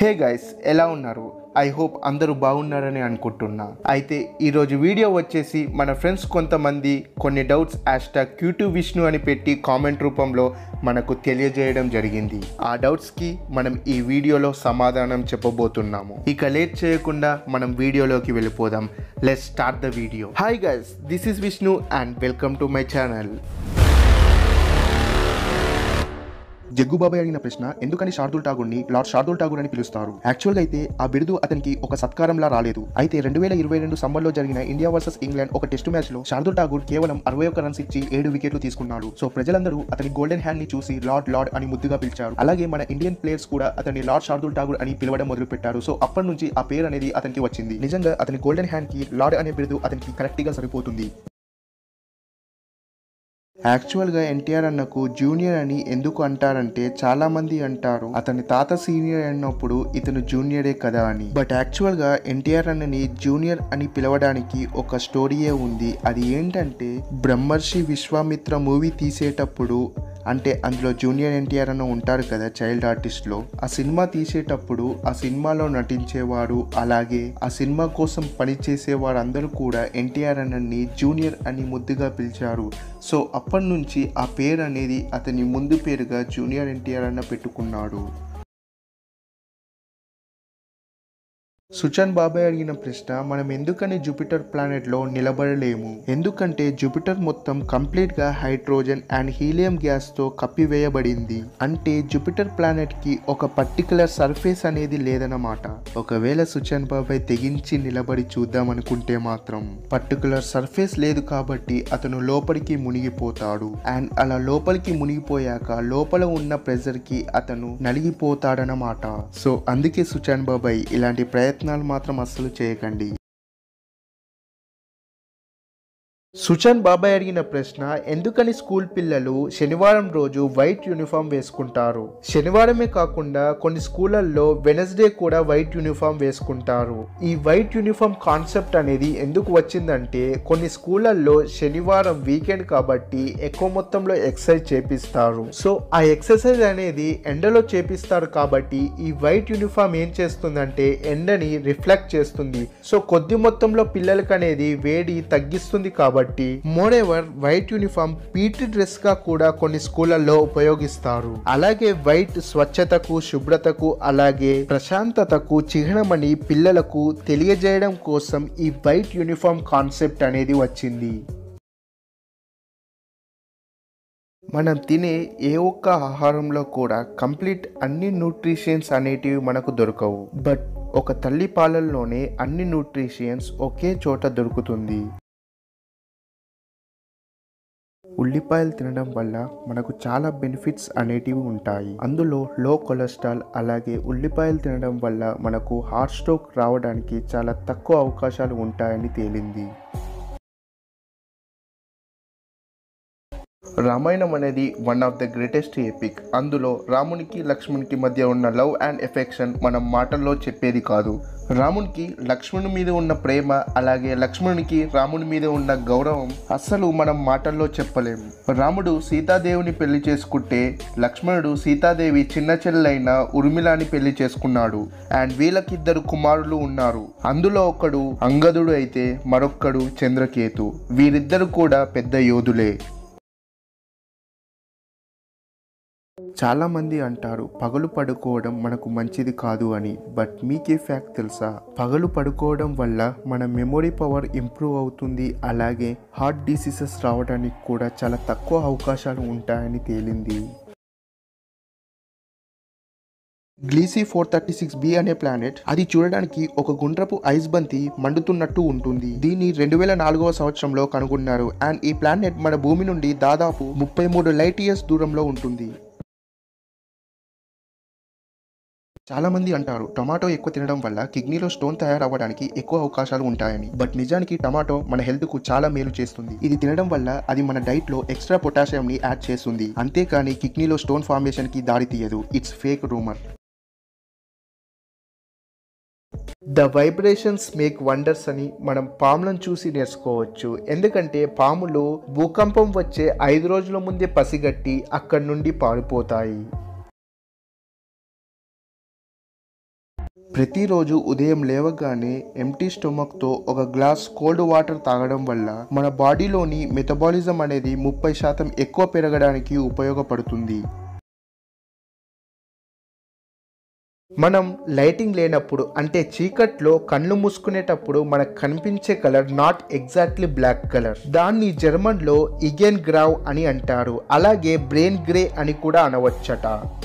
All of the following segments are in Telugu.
హే గైస్ ఎలా ఉన్నారు ఐ హోప్ అందరూ బాగున్నారని అనుకుంటున్నా అయితే ఈరోజు వీడియో వచ్చేసి మన ఫ్రెండ్స్ కొంతమంది కొన్ని doubts hashtag cute Vishnu అని పెట్టి కామెంట్ రూపంలో మనకు తెలియజేయడం జరిగింది ఆ డౌట్స్కి మనం ఈ వీడియోలో సమాధానం చెప్పబోతున్నాము ఇక లేట్ చేయకుండా మనం వీడియోలోకి వెళ్ళిపోదాం let start the video hi guys this is Vishnu and welcome to my channel Jaggubabai అడిగిన ప్రశ్న ఎందుకని శార్దుల్ ఠాగూర్ని లార్డ్ శార్దుల్ ఠాగూర్ అని పిలుస్తారు యాక్చువల్ గా అయితే ఆ బిరుదు అతనికి ఒక సత్కారంలా రాలేదు అయితే రెండు వేల ఇరవై రెండు సమ్మర్లో జరిగిన ఇండియా వర్సెస్ ఇంగ్లాండ్ ఒక టెస్ట్ మ్యాచ్ లో శార్దుల్ ఠాగూర్ కేవలం అరవై ఒక్క రన్స్ ఇచ్చి ఏడు వికెట్లు తీసుకున్నాడు సో ప్రజలందరూ అతని గోల్డెన్ హ్యాండ్ ని చూసి లార్డ్ లార్డ్ అని ముద్దుగా పిలిచారు అలాగే మన ఇండియన్ ప్లేయర్స్ కూడా అతన్ని లార్డ్ శార్దుల్ ఠాగూర్ అని పిలవడం మొదలు పెట్టారు సో అప్పటి నుంచి ఆ పేరు అనేది అతనికి వచ్చింది నిజంగా అతని గోల్డెన్ హ్యాండ్ కి లార్డ్ అనే బిరుదు అతనికి కరెక్ట్ గా సరిపోతుంది యాక్చువల్గా ఎన్టీఆర్ అన్నకు జూనియర్ అని ఎందుకు అంటారంటే చాలా మంది అంటారు అతని తాత సీనియర్ అన్నప్పుడు ఇతను జూనియరే కదా అని బట్ యాక్చువల్గా ఎన్టీఆర్ అన్నని జూనియర్ అని పిలవడానికి ఒక స్టోరీయే ఉంది అది ఏంటంటే బ్రహ్మర్షి విశ్వామిత్ర మూవీ తీసేటప్పుడు అంటే అందులో జూనియర్ ఎన్టీఆర్ అన్న ఉంటారు కదా చైల్డ్ ఆర్టిస్ట్లో ఆ సినిమా తీసేటప్పుడు ఆ సినిమాలో నటించేవారు అలాగే ఆ సినిమా కోసం పనిచేసే వారందరూ కూడా ఎన్టీఆర్ అన్నని జూనియర్ అని ముద్దుగా పిలిచారు సో అప్పటి నుంచి ఆ పేరు అనేది అతని ముందు పేరుగా జూనియర్ ఎన్టీఆర్ అన్న పెట్టుకున్నాడు సుచన్ బాబాయ్ అడిగిన ప్రశ్న మనం ఎందుకని జూపిటర్ ప్లానెట్ లో నిలబడలేము ఎందుకంటే జూపిటర్ మొత్తం కంప్లీట్ గా హైడ్రోజన్ అండ్ హీలియం గ్యాస్ తో కప్పివేయబడింది అంటే జూపిటర్ ప్లానెట్ కి ఒక పర్టికులర్ సర్ఫేస్ అనేది లేదన్నమాట ఒకవేళ సుచన్ బాబాయ్ తెగించి నిలబడి చూద్దాం అనుకుంటే మాత్రం పర్టికులర్ సర్ఫేస్ లేదు కాబట్టి అతను లోపలికి మునిగిపోతాడు అండ్ అలా లోపలికి మునిగిపోయాక లోపల ఉన్న ప్రెజర్ కి అతను నలిగిపోతాడనమాట సో అందుకే సుచాన్ బాబాయ్ ఇలాంటి ప్రయత్నాలు మాత్రం అస్సలు చేయకండి సుచన్ బాబాయ్ అడిగిన ప్రశ్న ఎందుకని స్కూల్ పిల్లలు శనివారం రోజు వైట్ యూనిఫామ్ వేసుకుంటారు శనివారమే కాకుండా కొన్ని స్కూళ్ళల్లో వెనస్డే కూడా వైట్ యూనిఫామ్ వేసుకుంటారు ఈ వైట్ యూనిఫామ్ కాన్సెప్ట్ అనేది ఎందుకు వచ్చిందంటే కొన్ని స్కూళ్ళల్లో శనివారం వీకెండ్ కాబట్టి ఎక్కువ మొత్తంలో ఎక్సర్సైజ్ చేపిస్తారు సో ఆ ఎక్సర్సైజ్ అనేది ఎండలో చేపిస్తారు కాబట్టి ఈ వైట్ యూనిఫామ్ ఏం చేస్తుందంటే ఎండని రిఫ్లెక్ట్ చేస్తుంది సో కొద్ది మొత్తంలో పిల్లలకి అనేది వేడి తగ్గిస్తుంది కాబట్టి కాబట్టి moreover white uniform PT dress గా కూడా కొన్ని స్కూళ్ళల్లో ఉపయోగిస్తారు అలాగే వైట్ స్వచ్ఛతకు శుభ్రతకు అలాగే ప్రశాంతతకు చిహ్నమని పిల్లలకు తెలియజేయడం కోసం ఈ వైట్ యూనిఫామ్ కాన్సెప్ట్ అనేది వచ్చింది మనం తినే ఏ ఒక్క ఆహారంలో కూడా కంప్లీట్ అన్ని న్యూట్రిషన్స్ అనేటివి మనకు దొరకవు బట్ ఒక తల్లి పాలల్లోనే అన్ని న్యూట్రిషన్స్ ఒకే చోట దొరుకుతుంది ఉల్లిపాయలు తినడం వల్ల మనకు చాలా బెనిఫిట్స్ అనేటివి ఉంటాయి అందులో లో కొలెస్ట్రాల్ అలాగే ఉల్లిపాయలు తినడం వల్ల మనకు హార్ట్ స్ట్రోక్ రావడానికి చాలా తక్కువ అవకాశాలు ఉంటాయని తేలింది రామాయణం అనేది one of the greatest epic అందులో రామునికి లక్ష్మణునికి మధ్య ఉన్న లవ్ అండ్ ఎఫెక్షన్ మనం మాటల్లో చెప్పేది కాదు రామునికి లక్ష్మణుని మీద ఉన్న ప్రేమ అలాగే లక్ష్మణునికి రాముని మీద ఉన్న గౌరవం అస్సలు మనం మాటల్లో చెప్పలేము రాముడు సీతాదేవిని పెళ్లి చేసుకుంటే లక్ష్మణుడు సీతాదేవి చిన్న చెల్లెలైన ఉర్మిళని పెళ్లి చేసుకున్నాడు అండ్ వీళ్ళకిద్దరు కుమారులు ఉన్నారు అందులో ఒకడు అంగదుడు అయితే మరొక్కడు చంద్రకేతు వీరిద్దరు కూడా పెద్ద యోధులే చాలా మంది అంటారు పగలు పడుకోవడం మనకు మంచిది కాదు అని బట్ మీకే ఫ్యాక్ట్ తెలుసా పగలు పడుకోవడం వల్ల మన మెమొరీ పవర్ ఇంప్రూవ్ అవుతుంది అలాగే హార్ట్ డిసీజెస్ రావడానికి కూడా చాలా తక్కువ అవకాశాలు ఉంటాయని తేలింది Gliese four thirty six B అనే ప్లానెట్ అది చూడడానికి ఒక గుండ్రపు ఐస్ బంతి మండుతున్నట్టు ఉంటుంది దీన్ని రెండు వేల నాలుగవ సంవత్సరంలో కనుగొన్నారు అండ్ ఈ ప్లానెట్ మన భూమి నుండి దాదాపు ముప్పై మూడు లైట్ ఇయర్స్ దూరంలో ఉంటుంది చాలా మంది అంటారు టమాటో ఎక్కువ తినడం వల్ల కిడ్నీలో స్టోన్ తయారవ్వడానికి ఎక్కువ అవకాశాలు ఉంటాయని బట్ నిజానికి టమాటో మన హెల్త్ కు చాలా మేలు చేస్తుంది ఇది తినడం వల్ల అది మన డైట్ లో ఎక్స్ట్రా పొటాషియం ని యాడ్ చేస్తుంది అంతేకాని కిడ్నీలో స్టోన్ ఫార్మేషన్ కి దారి తీయదు it's fake rumour the vibrations make wonders అని మనం పాములను చూసి నేర్చుకోవచ్చు ఎందుకంటే పాములు భూకంపం వచ్చే ఐదు రోజుల ముందే పసిగట్టి అక్కడి నుండి పారిపోతాయి ప్రతిరోజు ఉదయం లేవగానే ఎంటీ స్టొమక్తో ఒక గ్లాస్ కోల్డ్ వాటర్ తాగడం వల్ల మన బాడీలోని మెటబాలిజం అనేది ముప్పై శాతం ఎక్కువ పెరగడానికి ఉపయోగపడుతుంది మనం లైటింగ్ లేనప్పుడు అంటే చీకట్లో కళ్ళు మూసుకునేటప్పుడు మనకు కనిపించే colour not exactly black colour దాన్ని జర్మన్లో ఇగెన్ గ్రావ్ అని అంటారు అలాగే బ్రెయిన్ గ్రే అని కూడా అనవచ్చట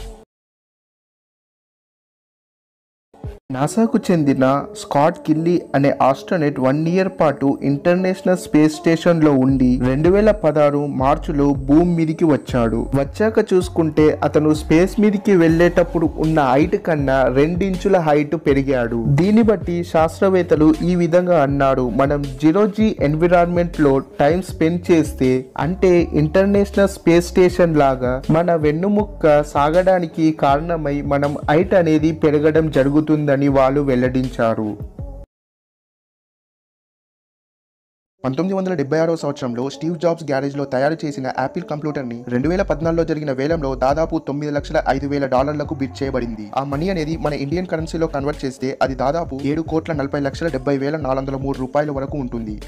నాసాకు చెందిన స్కాట్ కిల్లీ అనే ఆస్ట్రోనెట్ వన్ ఇయర్ పాటు ఇంటర్నేషనల్ స్పేస్ స్టేషన్ లో ఉండి రెండు వేల పదహారు మార్చిలో భూమి మీదికి వచ్చాడు వచ్చాక చూసుకుంటే అతను స్పేస్ మీదికి వెళ్ళేటప్పుడు ఉన్న హైట్ కన్నా రెండించుల హైట్ పెరిగాడు దీన్ని బట్టి శాస్త్రవేత్తలు ఈ విధంగా అన్నారు మనం జీరో జీ ఎన్విరాన్మెంట్ లో టైం స్పెండ్ చేస్తే అంటే ఇంటర్నేషనల్ స్పేస్ స్టేషన్ లాగా మన వెన్నుముక్క సాగడానికి కారణమై మనం హైట్ అనేది పెరగడం జరుగుతుందని వాళ్ళు వెల్లడించారు పంతొమ్మిది వందల డెబ్బై ఆరో సంవత్సరంలో స్టీవ్ జాబ్స్ గ్యారేజ్ లో తయారు చేసిన యాపిల్ కంప్యూటర్ ని రెండు వేల పద్నాలుగులో జరిగిన వేలంలో దాదాపు తొమ్మిది లక్షల ఐదు వేల డాలర్లకు బిడ్ చేయబడింది ఆ మనీ అనేది మన ఇండియన్ కరెన్సీలో కన్వర్ట్ చేస్తే అది దాదాపు ఏడు కోట్ల నలభై లక్షల డెబ్బై వేల నాలుగు వందల మూడు రూపాయల వరకు ఉంటుంది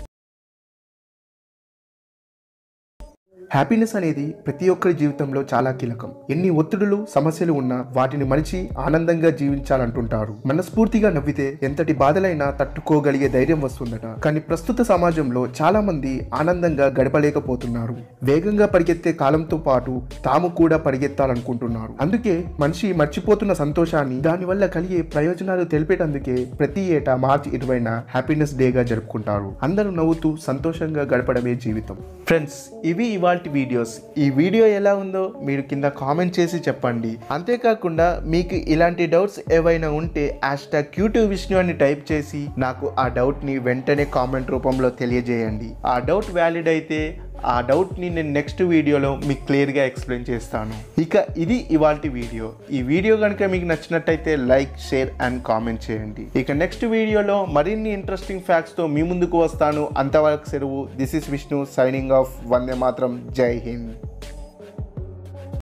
హ్యాపీనెస్ అనేది ప్రతి ఒక్కరి జీవితంలో చాలా కీలకం ఎన్ని ఒత్తిడులు సమస్యలు ఉన్నా వాటిని మరిచి ఆనందంగా జీవించాలంటుంటారు మనస్ఫూర్తిగా నవ్వితే ఎంతటి బాధలైనా తట్టుకోగలిగే ధైర్యం వస్తుందట కానీ ప్రస్తుత సమాజంలో చాలా మంది ఆనందంగా గడపలేకపోతున్నారు వేగంగా పరిగెత్తే కాలంతో పాటు తాము కూడా పరిగెత్తాలనుకుంటున్నారు అందుకే మనిషి మర్చిపోతున్న సంతోషాన్ని దానివల్ల కలిగే ప్రయోజనాలు తెలిపేటందుకే ప్రతి ఏటా మార్చి ఇరవైన హ్యాపీనెస్ డేగా జరుపుకుంటారు అందరూ నవ్వుతూ సంతోషంగా గడపడమే జీవితం ఫ్రెండ్స్ ఇవి ఇవాళ వీడియోస్ ఈ వీడియో ఎలా ఉందో మీరు కింద కామెంట్ చేసి చెప్పండి అంతేకాకుండా మీకు ఇలాంటి డౌట్స్ ఏవైనా ఉంటే హ్యాష్ ట్యాగ్ క్యూట్యూ విష్ణు అని టైప్ చేసి నాకు ఆ డౌట్ని వెంటనే కామెంట్ రూపంలో తెలియజేయండి ఆ డౌట్ వ్యాలిడ్ అయితే ఆ డౌట్ని నేను నెక్స్ట్ వీడియోలో మీకు క్లియర్గా ఎక్స్ప్లెయిన్ చేస్తాను ఇక ఇది ఇవాళ వీడియో ఈ వీడియో కనుక మీకు నచ్చినట్టయితే లైక్ షేర్ అండ్ కామెంట్ చేయండి ఇక నెక్స్ట్ వీడియోలో మరిన్ని ఇంట్రెస్టింగ్ ఫ్యాక్ట్స్తో మీ ముందుకు వస్తాను అంతవరకు సెలవు this is Vishnu signing off వందే మాత్రం జై హింద్